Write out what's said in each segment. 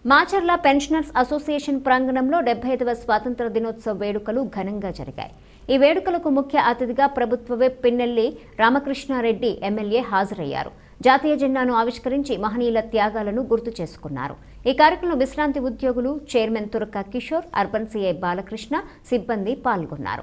Macherla pensioners association ప్రాంగణంలో డెబ్బై ఐదవ స్వాతంత్ర దినోత్సవ వేడుకలు ఘనంగా జరిగాయి ఈ వేడుకలకు ముఖ్య అతిథిగా ప్రభుత్వ విప్ పిన్నెల్లి రామకృష్ణారెడ్డి ఎమ్మెల్యే హాజరయ్యారు జాతీయ జెండాను ఆవిష్కరించి మహనీయుల త్యాగాలను గుర్తు చేసుకున్నారు ఈ కార్యక్రమంలో విశ్రాంతి ఉద్యోగులు chairman Turaka Kishore urban CI Balakrishna సిబ్బంది పాల్గొన్నారు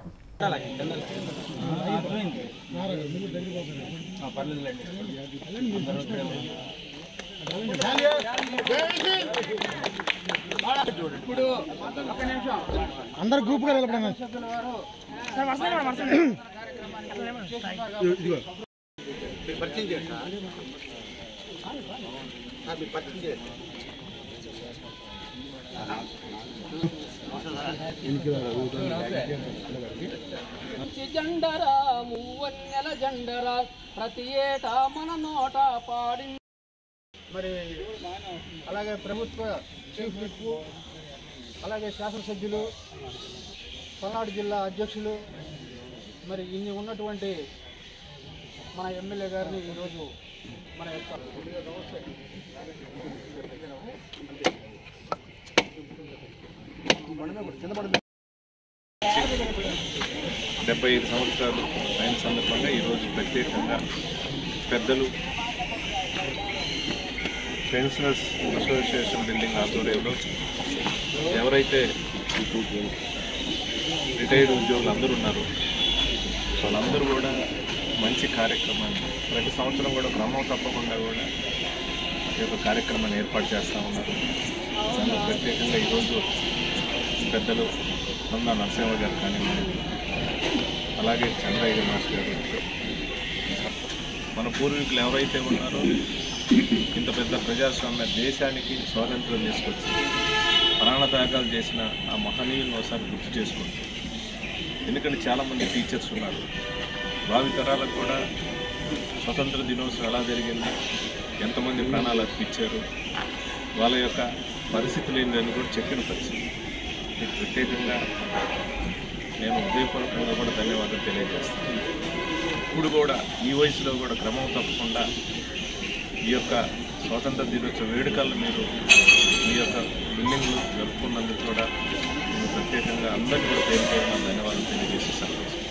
అందరు గ్రూప్ గా నిలబడండి ఇదిగో మంచి జెండరా మూవన్నెల జెండరా ప్రతి ఏటా మన నోట పాడి మరి అలాగే ప్రభుత్వ చీఫ్ విప్ అలాగే శాసనసభ్యులు పల్నాడు జిల్లా అధ్యక్షులు మరి ఇన్ని ఉన్నటువంటి మన ఎమ్మెల్యే గారిని ఈరోజు మన యొక్క డెబ్బై ఐదు సంవత్సరాలు అయిన సందర్భంగా ఈరోజు ప్రత్యేకంగా పెద్దలు పెన్షనర్స్ అసోసియేషన్ బిల్డింగ్ ఆధ్వర్యంలో ఎవరైతే రిటైర్డ్ ఉద్యోగులు అందరూ ఉన్నారో వాళ్ళందరూ కూడా మంచి కార్యక్రమాన్ని ప్రతి సంవత్సరం కూడా క్రమం తప్పకుండా కూడా ఈ యొక్క కార్యక్రమాన్ని ఏర్పాటు చేస్తూ ఉన్నారు దానిలో ప్రత్యేకంగా ఈరోజు పెద్దలు మొన్న నరసింహ గారు కానివ్వండి అలాగే చంద్రయ్య మాస్టర్ గారు మన పూర్వీకులు ఎవరైతే ఉన్నారో ఇంత పెద్ద ప్రజాస్వామ్య దేశానికి స్వాతంత్రం తీసుకొచ్చి ప్రాణత్యాగాలు చేసిన ఆ మహనీయులను ఒకసారి గుర్తు చేసుకోండి ఎందుకంటే చాలామంది టీచర్స్ ఉన్నారు భావితరాలకు కూడా స్వతంత్ర దినోత్సవం ఎలా జరిగింది ఎంతమంది ప్రాణాలు అర్పించారు వాళ్ళ యొక్క పరిస్థితులు ఏంటని కూడా చెప్పిన పరిస్థితి మీకు ప్రత్యేకంగా నేను ఉదయపూర్వకంగా కూడా ధన్యవాదాలు తెలియజేస్తాను ఇప్పుడు కూడా ఈ వయసులో కూడా క్రమం తప్పకుండా ఈ యొక్క స్వాతంత్ర దినోత్సవ వేడుకలను మీరు మీ యొక్క బిల్డింగ్లు జరుపుకున్నందుకు కూడా నేను ప్రత్యేకంగా అందరికీ కూడా పేరు పేరున ధన్యవాదాలు తెలియజేసి సెలవు